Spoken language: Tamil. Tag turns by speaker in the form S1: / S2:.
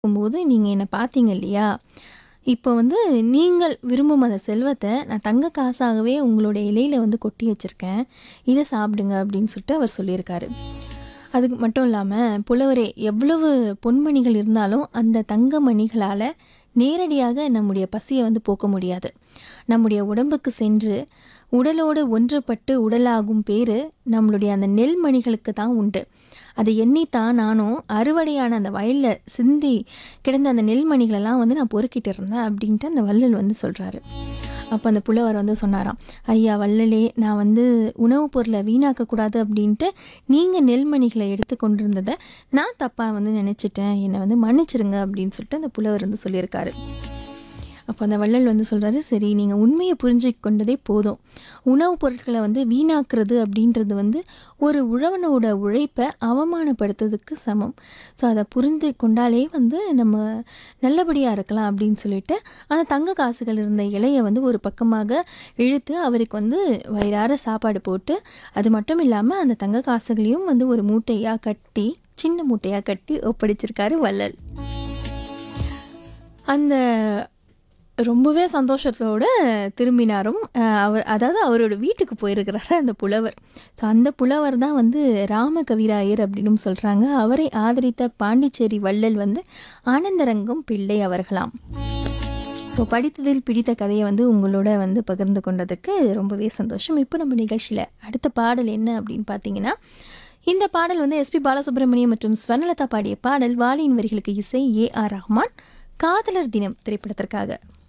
S1: போது நீங்க என்ன பார்த்தீங்க இல்லையா? இப்போ வந்து நீங்கள் விரும்பும் அந்த செல்வத்த நான் தங்க காசாகவே உங்களுடைய இலையில வந்து கொட்டி வச்சிருக்கேன். இத சாப்பிடுங்க அப்படின்னு சொல்லிட்டு அவர் சொல்லியிருக்காரு. அதுக்கு மட்டும் இல்லாம, புலவரே எவ்வளவு பொன்மணிகள் இருந்தாலும் அந்த தங்க மணிகளால நேரடியாக நம்முடைய பசிய வந்து போக்க முடியாது. நம்முடைய உடம்புக்கு சென்று உடலோடு ஒன்றுபட்டு உடலாகும் பேறு நம்மளுடைய அந்த நெல் மணிகளுக்கு தான் உண்டு. அதை எண்ணித்தான் நானும் அறுவடையான அந்த வயல்ல சிந்தி கிடந்த அந்த நெல் மணிகளெல்லாம் வந்து நான் பொறுக்கிட்டு இருந்தேன் அப்படின்ட்டு அந்த வள்ளல் வந்து சொல்றாரு. அப்ப அந்த புலவர் வந்து சொன்னாராம், ஐயா வள்ளலே நான் வந்து உணவுப் பொருள வீணாக்கக்கூடாது அப்படின்ட்டு நீங்க நெல் மணிகள எடுத்து கொண்டிருந்தத நான் தப்பா வந்து நினைச்சுட்டேன். என்ன வந்து மன்னிச்சிருங்க அப்படின்னு சொல்லிட்டு அந்த புலவர் வந்து சொல்லியிருக்காரு. அப்ப அந்த வள்ளல் வந்து சொல்றாரு, சரி நீங்க உண்மைய புரிஞ்சுக் கொண்டதே போதும். உணவுப் பொருட்கள வந்து வீணாக்குறது அப்படின்றது வந்து ஒரு உழவனோட உழைப்ப அவமானப்படுத்துறதுக்கு சமம். ஸோ அத புரிந்து கொண்டாலே வந்து நம்ம நல்லபடியா இருக்கலாம் அப்படின்னு சொல்லிட்டு, அந்த தங்க காசுகள் இருந்த இலைய வந்து ஒரு பக்கமாக இழுத்து அவருக்கு வந்து வயிறார சாப்பாடு போட்டு, அது மட்டும் இல்லாம அந்த தங்க காசுகளையும் வந்து ஒரு மூட்டையா கட்டி, சின்ன மூட்டையா கட்டி ஒப்படைச்சிருக்காரு வள்ளல். அந்த ரொம்பவே சந்தோஷத்தோட திரும்பினாரும். அ அவர் அதாவது அவரோட வீட்டுக்கு போயிருக்கிறாரு அந்த புலவர். ஸோ அந்த புலவர் தான் வந்து ராம கவிராயர் அப்படின்னும் சொல்றாங்க. அவரை ஆதரித்த பாண்டிச்சேரி வள்ளல் வந்து ஆனந்தரங்கம் பிள்ளை அவர்களாம். ஸோ படித்ததில் பிடித்த கதைய வந்து உங்களோட வந்து பகிர்ந்து கொண்டதுக்கு ரொம்பவே சந்தோஷம். இப்போ நம்ம நிகழ்ச்சியில அடுத்த பாடல் என்ன அப்படின்னு பார்த்தீங்கன்னா, இந்த பாடல் வந்து எஸ்பி பாலசுப்ரமணியம் மற்றும் ஸ்வர்ணலதா பாடிய பாடல். வாலியின் வரிகளுக்கு இசை ஏ. ஆர். ரஹ்மான். காதலர் தினம் திரைப்படத்திற்காக.